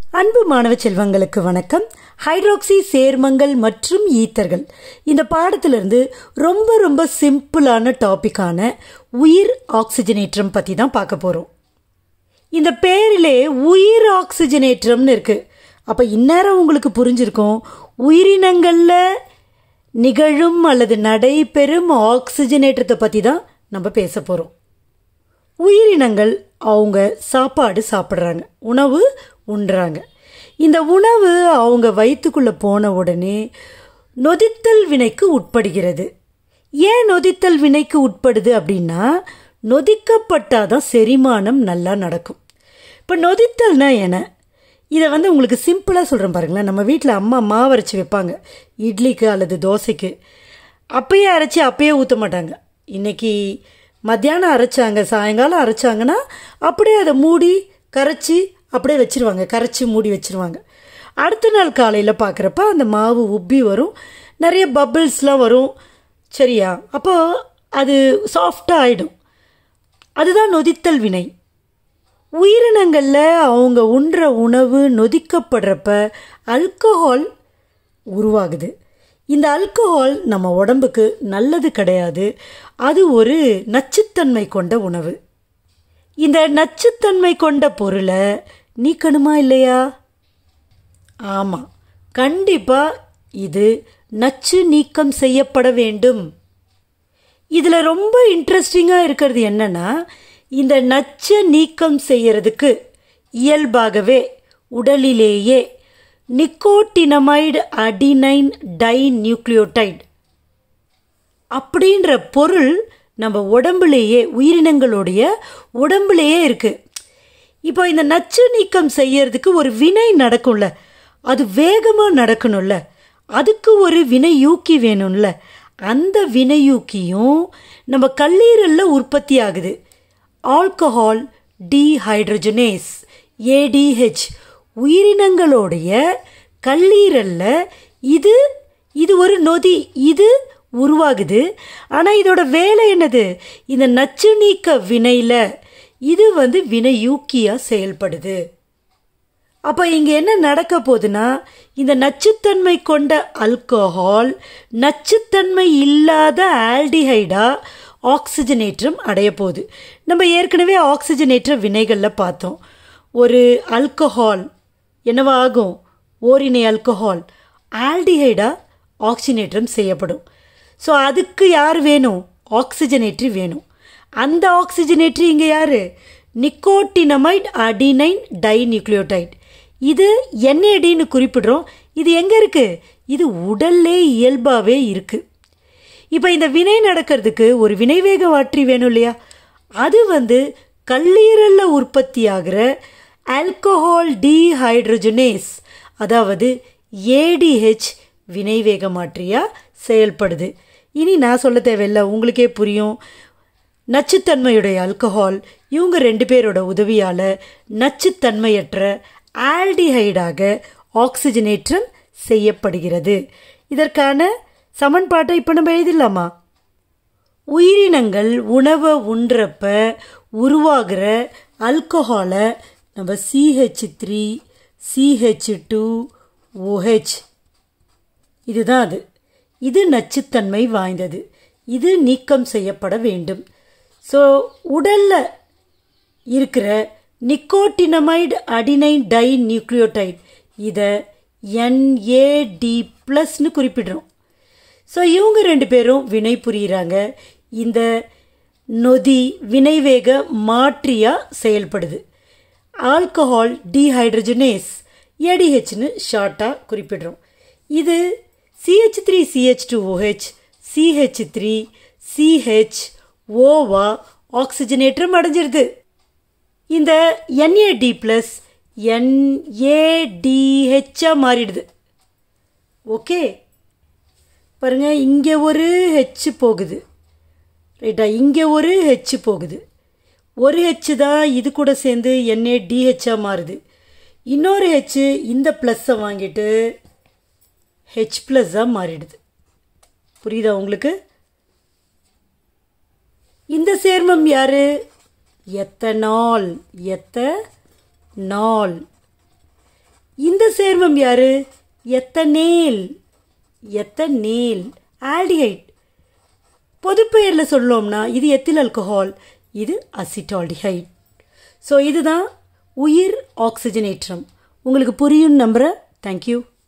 அன்பு மாணவ செல்வங்களுக்கு வணக்கம் ஹைட்ராக்சி சேர்மங்கள் மற்றும் ஈத்தர்கள் இந்த பாடத்திலிருந்து ரொம்ப ரொம்ப சிம்பிளான டாபிக்கான உயிர் ஆக்சிஜனேற்றம் பற்றி தான் பார்க்க போகிறோம் இந்த பேரிலே உயிர் ஆக்சிஜனேற்றம்னு இருக்கு அப்போ இந்நேரம் உங்களுக்கு புரிஞ்சிருக்கும் உயிரினங்களில் நிகழும் அல்லது நடைபெறும் ஆக்சிஜனேற்றத்தை பற்றி தான் நம்ம பேச போகிறோம் உயிரினங்கள் அவங்க சாப்பாடு சாப்பிட்றாங்க உணவு உண்றாங்க இந்த உணவு அவங்க வயிற்றுக்குள்ளே போன உடனே நொதித்தல் வினைக்கு உட்படுகிறது ஏன் நொதித்தல் வினைக்கு உட்படுது அப்படின்னா நொதிக்கப்பட்டாதான் செரிமானம் நல்லா நடக்கும் இப்போ நொதித்தல்னா என்ன இதை வந்து உங்களுக்கு சிம்பிளாக சொல்கிறேன் பாருங்களேன் நம்ம வீட்டில் அம்மா மாவு அரைச்சி வைப்பாங்க இட்லிக்கு அல்லது தோசைக்கு அப்பயே அரைச்சி அப்பயே ஊற்ற மாட்டாங்க இன்றைக்கி மத்தியானம் அரைச்சாங்க சாயங்காலம் அரைச்சாங்கன்னா அப்படியே அதை மூடி கரைச்சி அப்படியே வச்சுருவாங்க கரைச்சி மூடி வச்சுருவாங்க அடுத்த நாள் காலையில் பார்க்குறப்ப அந்த மாவு உப்பி வரும் நிறைய பபிள்ஸ்லாம் வரும் சரியா அப்போ அது சாஃப்டாக ஆகிடும் அதுதான் நொதித்தல் வினை உயிரினங்களில் அவங்க உண்ற உணவு நொதிக்கப்படுறப்ப அல்கஹால் உருவாகுது இந்த அல்கஹால் நம்ம உடம்புக்கு நல்லது கிடையாது அது ஒரு நச்சுத்தன்மை கொண்ட உணவு இந்த நச்சுத்தன்மை கொண்ட பொருளை நீக்கணுமா இல்லையா ஆமாம் கண்டிப்பாக இது நச்சு நீக்கம் செய்யப்பட வேண்டும் இதில் ரொம்ப இன்ட்ரெஸ்டிங்காக இருக்கிறது என்னன்னா இந்த நச்சை நீக்கம் செய்யறதுக்கு இயல்பாகவே உடலிலேயே நிக்கோட்டினமைடு அடினைன் டை நியூக்ளியோடைடு அப்படின்ற பொருள் நம்ம உடம்புலேயே உயிரினங்களுடைய உடம்புலேயே இருக்கு இப்போ இந்த நச்சு நீக்கம் செய்யறதுக்கு ஒரு வினை நடக்கும்ல அது வேகமாக நடக்கணும்ல அதுக்கு ஒரு வினையூக்கி வேணும்ல அந்த வினையூக்கியும் நம்ம கல்லீரலில் உற்பத்தி ஆகுது ஆல்கஹால் டீஹைட்ரஜனேஸ் ஏடிஹெச் உயிரினங்களுடைய கல்லீரலில் இது இது ஒரு நொதி இது உருவாகுது ஆனால் இதோட வேலை என்னது இந்த நச்சு நீக்க வினையில் இது வந்து வினையூக்கியாக செயல்படுது அப்போ இங்கே என்ன நடக்க போகுதுன்னா இந்த நச்சுத்தன்மை கொண்ட அல்கோஹால் நச்சுத்தன்மை இல்லாத ஆல்டிஹைடா ஆக்சிஜனேற்றம் அடைய போகுது நம்ம ஏற்கனவே ஆக்சிஜனேற்ற வினைகளில் பார்த்தோம் ஒரு அல்கஹால் என்னவா ஆகும் ஓரினை அல்கஹால் ஆல்டிஹைடா ஆக்சிஜனேற்றம் செய்யப்படும் ஸோ அதுக்கு யார் வேணும் ஆக்சிஜனேற்றி வேணும் அந்த ஆக்சிஜனேற்றி இங்கே யார் நிக்கோட்டினமைட் அடினைன் டைநியூக்ளியோடைட் இது என்ஏடின்னு குறிப்பிடுறோம் இது எங்கே இருக்குது இது உடல்லே இயல்பாகவே இருக்குது இப்போ இந்த வினை நடக்கிறதுக்கு ஒரு வினைவேக வாற்றி வேணும் இல்லையா அது வந்து கல்லீரலில் உற்பத்தி ஆகிற ஆல்கஹால் டீஹைட்ரஜனேஸ் அதாவது ஏடிஹெச் வினைவேக மாற்றியாக செயல்படுது இனி நான் சொல்ல தேவையில்லை உங்களுக்கே புரியும் நச்சுத்தன்மையுடைய அல்கஹால் இவங்க ரெண்டு பேரோட உதவியால் நச்சுத்தன்மையற்ற ஆல்டிஹைடாக ஆக்சிஜனேற்றம் செய்யப்படுகிறது இதற்கான சமன்பாட்டை இப்போ நம்ம எழுதிடலாமா உயிரினங்கள் உணவை உண்றப்ப உருவாகிற அல்கஹாலை நம்ம CH three CH two OH இதுதான் அது இது நச்சுத்தன்மை வாய்ந்தது இது நீக்கம் செய்யப்பட வேண்டும் ஸோ உடலில் இருக்கிற நிக்கோட்டினமைடு அடினைன் டை நியூக்ளியோடைட் இதை என்ஏடி ப்ளஸ்னு குறிப்பிடுறோம் ஸோ இவங்க ரெண்டு பேரும் வினை புரிகிறாங்க இந்த நொதி வினைவேக மாற்றியாக செயல்படுது ஆல்கஹால் டீஹைட்ரஜனேஸ் ஏடிஹெச்னு ஷார்ட்டாக குறிப்பிடுறோம் இது CH three CH two OH CH three CH ஓவா ஆக்சிஜனேற்றம் அடைஞ்சிருது இந்த என்ஏடி ப்ளஸ் என்ஏடிஹெச்சாக மாறிடுது ஓகே பாருங்க இங்கே ஒரு ஹெச் போகுது ரைட்டா இங்கே ஒரு ஹெச் போகுது ஒரு ஹெச் தான் இது கூட சேர்ந்து என்ஏ டிஹெச்சாக மாறுது இன்னொரு ஹெச் இந்த ப்ளஸ்ஸை வாங்கிட்டு ஹெச் ப்ளஸ்ஸாக மாறிடுது புரியுதா உங்களுக்கு இந்த சேர்மம் யாரு எத்தனால் எத்த நாள் இந்த சேர்மம் யாரு எத்தனேல் எத்தனேல் ஆல்டிஹைட் பொதுப்பெயரில் சொல்லோம்னா இது எத்தில் ஆல்கஹால் இது அசிட்டால்டிஹைட் ஸோ இதுதான் உயிர் ஆக்சிஜனேற்றம் உங்களுக்கு புரியும் நம்புகிறேன் தேங்க்யூ